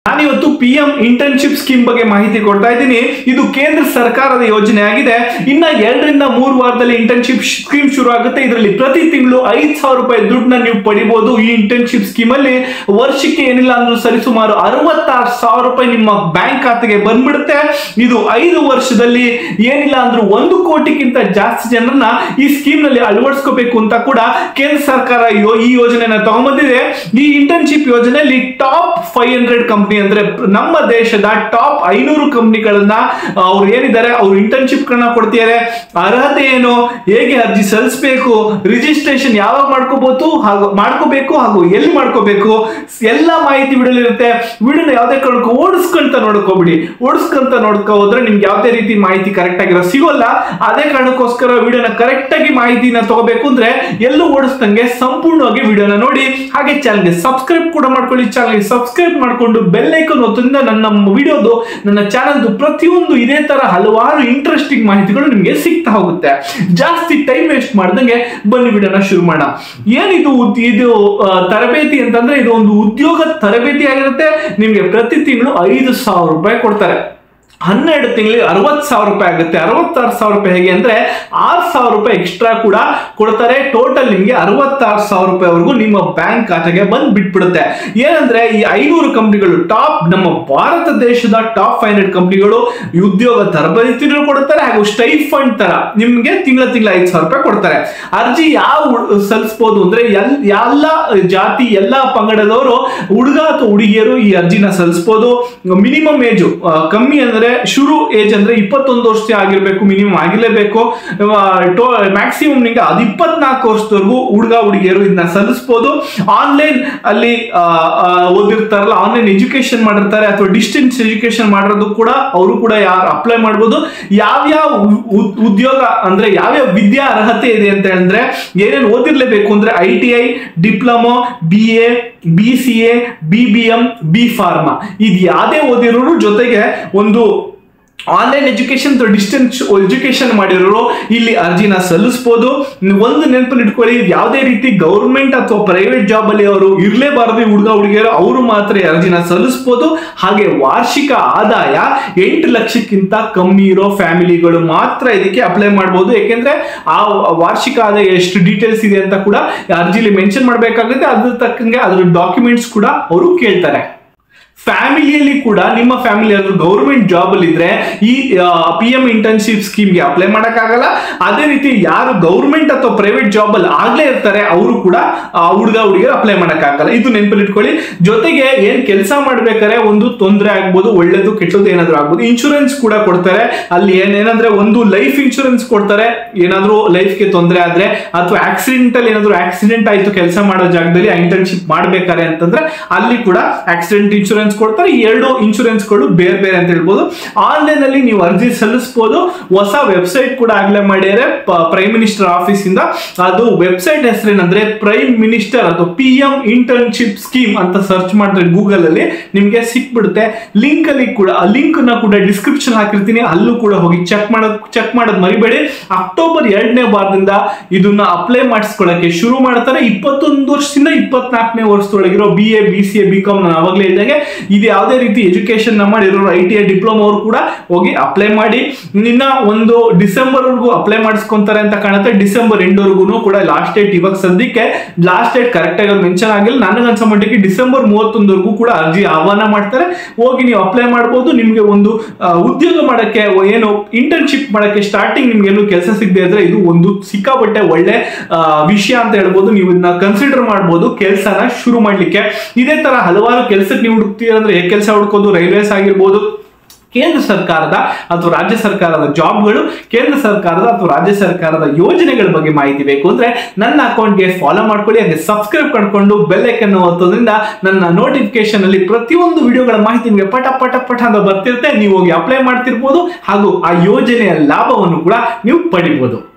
ನಾನಿವತ್ತು P M internship scheme ಬಗ್ಗೆ ಮಾಹಿತಿ ಕೊಡ್ತಾ ಇದ್ದೀನಿ ಇದು ಕೇಂದ್ರ ಸರ್ಕಾರದ ಯೋಜನೆ ಆಗಿದೆ ಇನ್ನ ಎರಡರಿಂದ ಮೂರು ವಾರದಲ್ಲಿ ಇಂಟರ್ನ್ಶಿಪ್ ಸ್ಕೀಮ್ ಶುರು ಆಗುತ್ತೆ ಇದರಲ್ಲಿ ಪ್ರತಿ ತಿಂಗಳು ಐದ್ ಸಾವಿರ ರೂಪಾಯಿ ದುಡ್ಡನ್ನ ನೀವು ಪಡಿಬಹುದು ಈ ಇಂಟರ್ನ್ಶಿಪ್ ಸ್ಕೀಮ್ ಅಲ್ಲಿ ವರ್ಷಕ್ಕೆ ಏನಿಲ್ಲ ಅಂದ್ರೂ ಸರಿಸುಮಾರು ಅರವತ್ತಾರು ಸಾವಿರ ರೂಪಾಯಿ ನಿಮ್ಮ ಬ್ಯಾಂಕ್ ಖಾತೆಗೆ ಬಂದ್ಬಿಡುತ್ತೆ ಇದು ಐದು ವರ್ಷದಲ್ಲಿ ಏನಿಲ್ಲ ಅಂದ್ರೂ ಒಂದು ಕೋಟಿಗಿಂತ ಜಾಸ್ತಿ ಜನರನ್ನ ಈ ಸ್ಕೀಮ್ ನಲ್ಲಿ ಅಳವಡಿಸ್ಕೋಬೇಕು ಅಂತ ಕೂಡ ಕೇಂದ್ರ ಸರ್ಕಾರ ಯೋ- ಈ ಯೋಜನೆನ ತಗೊಂಡ್ಬಂದಿದೆ ಈ ಇಂಟರ್ನ್ಶಿಪ್ ಯೋಜನೆಯಲ್ಲಿ ಟಾಪ್ ಫೈವ್ ಹಂಡ್ರೆಡ್ ಕಂಪ್ನಿ ಅಂದ್ರೆ ನಮ್ಮ ದೇಶದ ಟಾಪ್ ಐನೂರು ಕಂಪ್ನಿಗಳನ್ನ ಅವ್ರು ಏನಿದ್ದಾರೆ ಅವ್ರು ಇಂಟರ್ನ್ಶಿಪ್ ಗಳನ್ನ ಕೊಡ್ತಿದ್ದಾರೆ ಅರ್ಹತೆ ಏನು ಹೇಗೆ ಅರ್ಜಿ ಸಲ್ಲಿಸಬೇಕು ರಿಜಿಸ್ಟ್ರೇಷನ್ ಯಾವಾಗ ಮಾಡ್ಕೋಬಹುದು ಹಾಗೂ ಮಾಡ್ಕೋಬೇಕು ಹಾಗೂ ಎಲ್ಲಿ ಮಾಡ್ಕೋಬೇಕು ಎಲ್ಲ ಮಾಹಿತಿ ವಿಡಿಯೋಲಿರುತ್ತೆ ವಿಡಿಯೋನ ಯಾವುದೇ ಕಾರಣಕ್ಕೂ ಓಡಿಸ್ಕೊಂತ ನೋಡ್ಕೋಬಿಡಿ ಓಡಿಸ್ಕೊಂತ ನೋಡ್ಕೊ ಹೋದ್ರೆ ನಿಮ್ಗೆ ಯಾವುದೇ ರೀತಿ ಮಾಹಿತಿ ಕರೆಕ್ಟ್ ಆಗಿರೋ ಸಿಗೋಲ್ಲ ಅದೇ ಕಾರಣಕ್ಕೋಸ್ಕರ ವಿಡಿಯೋನ ಕರೆಕ್ಟ್ ಆಗಿ ಮಾಹಿತಿನ ತಗೋಬೇಕು ಅಂದ್ರೆ ಎಲ್ಲೂ ಓಡಿಸ್ದಂಗೆ ಸಂಪೂರ್ಣವಾಗಿ ವಿಡಿಯೋನ ನೋಡಿ ಹಾಗೆ ಚಾನಲ್ಗೆ ಸಬ್ಸ್ಕ್ರೈಬ್ ಕೂಡ ಮಾಡ್ಕೊಳ್ಳಿ ಚಾನಲ್ಗೆ ಸಬ್ಸ್ಕ್ರೈಬ್ ಮಾಡ್ಕೊಂಡು ಬೆಲ್ ಐಕನ್ ಒತ್ತೋದ್ರಿಂದ ನನ್ನ ವಿಡಿಯೋದು ನನ್ನ ಚಾನಲ್ದು ಪ್ರತಿಯೊಂದು ಇದೇ ತರ ಹಲವಾರು ಇಂಟ್ರೆಸ್ಟಿಂಗ್ ಮಾಹಿತಿಗಳು ನಿಮಗೆ ಸಿಗ್ತಾ ಹೋಗುತ್ತೆ ಜಾಸ್ತಿ ಟೈಮ್ ವೇಸ್ಟ್ ಮಾಡ್ದಂಗೆ ಬನ್ನಿ ವಿಡಿಯೋನ ಶುರು ಮಾಡೋಣ ಏನಿದು ಉದ್- ಇದು ಆ, ತರಬೇತಿ ಅಂತಂದ್ರೆ ಇದು ಒಂದು ಉದ್ಯೋಗ ತರಬೇತಿ ಆಗಿರುತ್ತೆ ನಿಮ್ಗೆ ಪ್ರತಿ ತಿಂಗಳು ಐದು ಸಾವಿರ ರೂಪಾಯಿ ಕೊಡ್ತಾರೆ ಹನ್ನೆರಡು ತಿಂಗಳಿಗೆ ಅರವತ್ತು ಸಾವಿರ ರೂಪಾಯಿ ಆಗುತ್ತೆ ಅರವತ್ತಾರು ಸಾವಿರ ರೂಪಾಯಿ ಹೇಗೆ ಅಂದ್ರೆ ಆರು ಸಾವಿರ ರೂಪಾಯಿ ಎಕ್ಸ್ಟ್ರಾ ಕೂಡ ಕೊಡ್ತಾರೆ ಟೋಟಲ್ ನಿಮಗೆ ಅರವತ್ತಾರು ಸಾವಿರ ರೂಪಾಯಿವರೆಗೂ ನಿಮ್ಮ ಬ್ಯಾಂಕ್ ಖಾತೆಗೆ ಬಂದು ಬಿಟ್ಬಿಡುತ್ತೆ ಏನಂದ್ರೆ ಈ ಐನೂರು ಕಂಪ್ನಿಗಳು ಟಾಪ್ ನಮ್ಮ ಭಾರತ ದೇಶದ ಟಾಪ್ ಫೈವ್ ಹಂಡ್ರೆಡ್ ಕಂಪ್ನಿಗಳು ಉದ್ಯೋಗ ತರಬೇತಿನೂ ಕೊಡ್ತಾರೆ ಹಾಗೂ ಸ್ಟೈಫಂಡ್ ತರ ನಿಮ್ಗೆ ತಿಂಗಳ ತಿಂಗಳ ಐದು ಸಾವಿರ ರೂಪಾಯಿ ಕೊಡ್ತಾರೆ ಅರ್ಜಿ ಯಾವ ಉ- ಸಲ್ಲಿಸ್ಬೋದು ಅಂದ್ರೆ ಎಲ್ ಎಲ್ಲ ಜಾತಿ ಎಲ್ಲ ಪಂಗಡದವರು ಹುಡುಗ ಅಥವಾ ಹುಡುಗಿಯರು ಈ ಅರ್ಜಿನ ಸಲ್ಲಿಸಬಹುದು ಮಿನಿಮಮ್ ಏಜು ಕಮ್ಮಿ ಅಂದ್ರೆ ಶುರು ಏಜ್ ಅಂದ್ರೆ ಇಪ್ಪತ್ತೊಂದು ವರ್ಷ ಆಗಿರ್ಬೇಕು ಮಿನಿಮಮ್ ಆಗಿರ್ಲೇಬೇಕು ಮ್ಯಾಕ್ಸಿಮಮ್ ನಿಂಗೆ ಅದು ಇಪ್ಪತ್ನಾಲ್ಕು ವರ್ಷದವರೆಗೂ ಹುಡುಗ ಹುಡುಗಿಯರು ಇದನ್ನ ಸಲ್ಲಿಸಬಹುದು ಆನ್ಲೈನ್ ಅಲ್ಲಿ ಆ, ಆ, ಓದಿರ್ತಾರಲ್ಲ ಆನ್ಲೈನ್ ಎಜುಕೇಶನ್ ಮಾಡಿರ್ತಾರೆ ಅಥವಾ ಡಿಸ್ಟೆನ್ಸ್ ಎಜುಕೇಶನ್ ಮಾಡಿರೋದು ಕೂಡ ಅವರು ಕೂಡ ಯಾರು ಅಪ್ಲೈ ಮಾಡ್ಬೋದು ಯಾವ್ಯಾವ ಉ- ಉ- ಉದ್ಯೋಗ ಅಂದ್ರೆ ಯಾವ್ಯಾವ ವಿದ್ಯಾ ಅರ್ಹತೆ ಇದೆ ಅಂತ ಹೇಳಿದ್ರೆ ಏನೇನು ಓದಿರ್ಲೇಬೇಕು ಅಂದ್ರೆ I T I diploma B A B C A B B M B pharma ಇದು ಯಾವ್ದೇ ಓದಿರೋರು ಜೊತೆಗೆ ಒಂದು ಆನ್ಲೈನ್ ಎಜುಕೇಶನ್ ಡಿಸ್ಟೆನ್ಸ್ ಎಜುಕೇಶನ್ ಮಾಡಿರೋರು ಇಲ್ಲಿ ಅರ್ಜಿನ ಸಲ್ಲಿಸಬಹುದು ಒಂದು ನೆನಪಲ್ಲಿ ಇಟ್ಕೊಳ್ಳಿ ಯಾವುದೇ ರೀತಿ ಗೌರ್ಮೆಂಟ್ ಅಥವಾ ಪ್ರೈವೇಟ್ ಜಾಬ್ ಅಲ್ಲಿ ಅವರು ಇರಲೇಬಾರದು ಹುಡುಗ ಹುಡುಗಿಯರು ಅವರು ಮಾತ್ರ ಈ ಅರ್ಜಿನ ಸಲ್ಲಿಸಬಹುದು ಹಾಗೆ ವಾರ್ಷಿಕ ಆದಾಯ ಎಂಟು ಲಕ್ಷಕ್ಕಿಂತ ಕಮ್ಮಿ ಇರೋ ಫ್ಯಾಮಿಲಿಗಳು ಮಾತ್ರ ಇದಕ್ಕೆ ಅಪ್ಲೈ ಮಾಡಬಹುದು ಯಾಕೆಂದ್ರೆ ಆ ವಾರ್ಷಿಕ ಆದಾಯ ಎಷ್ಟು ಡೀಟೇಲ್ಸ್ ಇದೆ ಅಂತ ಕೂಡ ಅರ್ಜಿಲಿ ಮೆನ್ಷನ್ ಮಾಡಬೇಕಾಗುತ್ತೆ ಅದ್ರ ತಕ್ಕಂಗೆ ಅದ್ರ ಡಾಕ್ಯುಮೆಂಟ್ಸ್ ಕೂಡ ಅವರು ಕೇಳ್ತಾರೆ ಫ್ಯಾಮಿಲಿಯಲ್ಲಿ ಕೂಡ ನಿಮ್ಮ ಫ್ಯಾಮಿಲಿ ಯಾರು ಗೌರ್ಮೆಂಟ್ ಜಾಬ್ ಅಲ್ಲಿ ಇದ್ರೆ ಈ ಪಿ ಎಂ ಇಂಟರ್ನ್ಶಿಪ್ ಸ್ಕೀಮ್ಗೆ ಅಪ್ಲೈ ಮಾಡಕ್ಕಾಗಲ್ಲ ಅದೇ ರೀತಿ ಯಾರು ಗೌರ್ಮೆಂಟ್ ಅಥವಾ ಪ್ರೈವೇಟ್ ಜಾಬ್ ಅಲ್ಲಿ ಆಗ್ಲೇ ಇರ್ತಾರೆ ಅವರು ಕೂಡ ಹುಡುಗ ಹುಡುಗಿಯರು ಅಪ್ಲೈ ಮಾಡಕ್ಕಾಗಲ್ಲ ಇದು ನೆನಪಲ್ಲಿ ಇಟ್ಕೊಳ್ಳಿ ಜೊತೆಗೆ ಏನ್ ಕೆಲಸ ಮಾಡ್ಬೇಕಾದ್ರೆ ಒಂದು ತೊಂದರೆ ಆಗ್ಬೋದು ಒಳ್ಳೇದು ಕೆಟ್ಟದ್ದು ಏನಾದ್ರು ಆಗ್ಬೋದು ಇನ್ಶೂರೆನ್ಸ್ ಕೂಡ ಕೊಡ್ತಾರೆ ಅಲ್ಲಿ ಏನೇನಂದ್ರೆ ಒಂದು ಲೈಫ್ ಇನ್ಶೂರೆನ್ಸ್ ಕೊಡ್ತಾರೆ ಏನಾದ್ರೂ ಲೈಫ್ಗೆ ತೊಂದರೆ ಆದ್ರೆ ಅಥವಾ ಆಕ್ಸಿಡೆಂಟ್ ಅಲ್ಲಿ ಏನಾದ್ರು ಆಕ್ಸಿಡೆಂಟ್ ಆಯ್ತು ಕೆಲಸ ಮಾಡೋ ಜಾಗದಲ್ಲಿ ಇಂಟರ್ನ್ಶಿಪ್ ಮಾಡ್ಬೇಕಾರೆ ಅಂತಂದ್ರೆ ಅಲ್ಲಿ ಕೂಡ ಆಕ್ಸಿಡೆಂಟ್ ಇನ್ಶೂರೆನ್ಸ್ ಕೊಡ್ತಾರೆ ಈ ಎರಡು ಇನ್ಶೂರೆನ್ಸ್ ಗಳು ಬೇರೆ ಬೇರೆ ಅಂತ ಹೇಳ್ಬೋದು ಆನ್ಲೈನ್ ಅಲ್ಲಿ ನೀವು ಅರ್ಜಿ ಸಲ್ಲಿಸಬಹುದು ಹೊಸ ವೆಬ್ಸೈಟ್ ಕೂಡ ಆಗ್ಲೇ ಮಾಡ್ಯಾರೆ ಪ್ರೈಮ್ ಮಿನಿಸ್ಟರ್ ಆಫೀಸ್ ಇಂದ ಅದು ವೆಬ್ಸೈಟ್ ಹೆಸರೇನಂದ್ರೆ ಪ್ರೈಮ್ ಮಿನಿಸ್ಟರ್ ಅಥವಾ ಪಿ ಎಂ ಇಂಟರ್ನ್ಶಿಪ್ ಸ್ಕೀಮ್ ಅಂತ ಸರ್ಚ್ ಮಾಡಿದ್ರೆ ಗೂಗಲ್ ಅಲ್ಲಿ ನಿಮ್ಗೆ ಸಿಕ್ಬಿಡುತ್ತೆ ಲಿಂಕ್ ಅಲ್ಲಿ ಕೂಡ ಆ ಲಿಂಕ್ ನ ಕೂಡ ಡಿಸ್ಕ್ರಿಪ್ಷನ್ ಹಾಕಿರ್ತೀನಿ ಅಲ್ಲೂ ಕೂಡ ಹೋಗಿ ಚೆಕ್ ಮಾಡೋದ್ ಚೆಕ್ ಮಾಡೋದ್ ಮರಿಬೇಡಿ ಅಕ್ಟೋಬರ್ ಎರಡನೇ ವಾರದಿಂದ ಇದನ್ನ ಅಪ್ಲೈ ಮಾಡಿಸ್ಕೊಳ್ಳಕ್ಕೆ ಶುರು ಮಾಡ್ತಾರೆ ಇಪ್ಪತ್ತೊಂದು ವರ್ಷದಿಂದ ಇಪ್ಪತ್ನಾಲ್ಕನೇ ವರ್ಷದೊಳಗಿರೋ B A B C A B com ನಾನು ಅವಾಗಲೇ ಇದ್ದಾಗೆ ಇದು ಯಾವುದೇ ರೀತಿ ಎಜುಕೇಶನ್ ನ ಮಾಡಿರೋರು ಐ ಟಿ ಐ ಡಿಪ್ಲೊಮಾ ಅವರು ಕೂಡ ಹೋಗಿ ಅಪ್ಲೈ ಮಾಡಿ ನಿನ್ನ ಒಂದು ಡಿಸೆಂಬರ್ ವರೆಗೂ ಅಪ್ಲೈ ಮಾಡಿಸ್ಕೊಂತಾರೆ ಅಂತ ಕಾಣುತ್ತೆ ಡಿಸೆಂಬರ್ ಎಂಡ್ವರೆಗೂ ಕೂಡ ಲಾಸ್ಟ್ ಡೇಟ್ ಇವಾಗ ಸದ್ಯಕ್ಕೆ ಲಾಸ್ಟ್ ಡೇಟ್ ಕರೆಕ್ಟ್ ಆಗಿ ಮೆನ್ಷನ್ ಆಗಿಲ್ಲ ನನಗೆ ಅನ್ಸೋ ಮಟ್ಟಿಗೆ ಡಿಸೆಂಬರ್ ಮೂವತ್ತೊಂದವರೆಗೂ ಕೂಡ ಅರ್ಜಿ ಆಹ್ವಾನ ಮಾಡ್ತಾರೆ ಹೋಗಿ ನೀವು ಅಪ್ಲೈ ಮಾಡ್ಬೋದು ನಿಮಗೆ ಒಂದು ಆ, ಉದ್ಯೋಗ ಮಾಡಕ್ಕೆ ಏನು ಇಂಟರ್ನ್ಶಿಪ್ ಮಾಡಕ್ಕೆ ಸ್ಟಾರ್ಟಿಂಗ್ ನಿಮ್ಗೆ ಏನು ಕೆಲಸ ಸಿಗದೆ ಇದ್ರೆ ಇದು ಒಂದು ಸಿಕ್ಕಾಪಟ್ಟೆ ಒಳ್ಳೆ ಆ, ವಿಷಯ ಅಂತ ಹೇಳ್ಬೋದು ನೀವು ಇದನ್ನ ಕನ್ಸಿಡರ್ ಮಾಡ್ಬೋದು ಕೆಲಸನ ಶುರು ಮಾಡ್ಲಿಕ್ಕೆ ಇದೇ ತರ ಹಲವಾರು ಕೆಲಸಕ್ಕೆ ನೀವು ಹುಡುಕ್ತೀರಂದ್ರೆ ಹೇಗೆ ಕೆಲಸ ಹುಡ್ಕೋದು ರೈಲ್ವೇಸ್ ಆಗಿರ್ಬೋದು ಕೇಂದ್ರ ಸರ್ಕಾರದ ಅಥವಾ ರಾಜ್ಯ ಸರ್ಕಾರದ ಜಾಬ್ಗಳು ಕೇಂದ್ರ ಸರ್ಕಾರದ ಅಥವಾ ರಾಜ್ಯ ಸರ್ಕಾರದ ಯೋಜನೆಗಳ ಬಗ್ಗೆ ಮಾಹಿತಿ ಬೇಕು ಅಂದ್ರೆ ನನ್ನ ಅಕೌಂಟ್ಗೆ ಫಾಲೋ ಮಾಡ್ಕೊಳ್ಳಿ ಹಾಗೆ ಸಬ್ಸ್ಕ್ರೈಬ್ ಮಾಡ್ಕೊಂಡು ಬೆಲ್ ಐಕನ್ ಒತ್ತೋದ್ರಿಂದ ನನ್ನ ನೋಟಿಫಿಕೇಶನ್ ಅಲ್ಲಿ ಪ್ರತಿಯೊಂದು ವಿಡಿಯೋಗಳ ಮಾಹಿತಿ ನಿಮಗೆ ಪಟ ಪಟ ಪಟ ಅಂತ ಬರ್ತಿರುತ್ತೆ ನೀವು ಹೋಗಿ ಅಪ್ಲೈ ಮಾಡ್ತಿರ್ಬೋದು ಹಾಗೂ ಆ ಯೋಜನೆಯ ಲಾಭವನ್ನು ಕೂಡ ನೀವು ಪಡಿಬಹುದು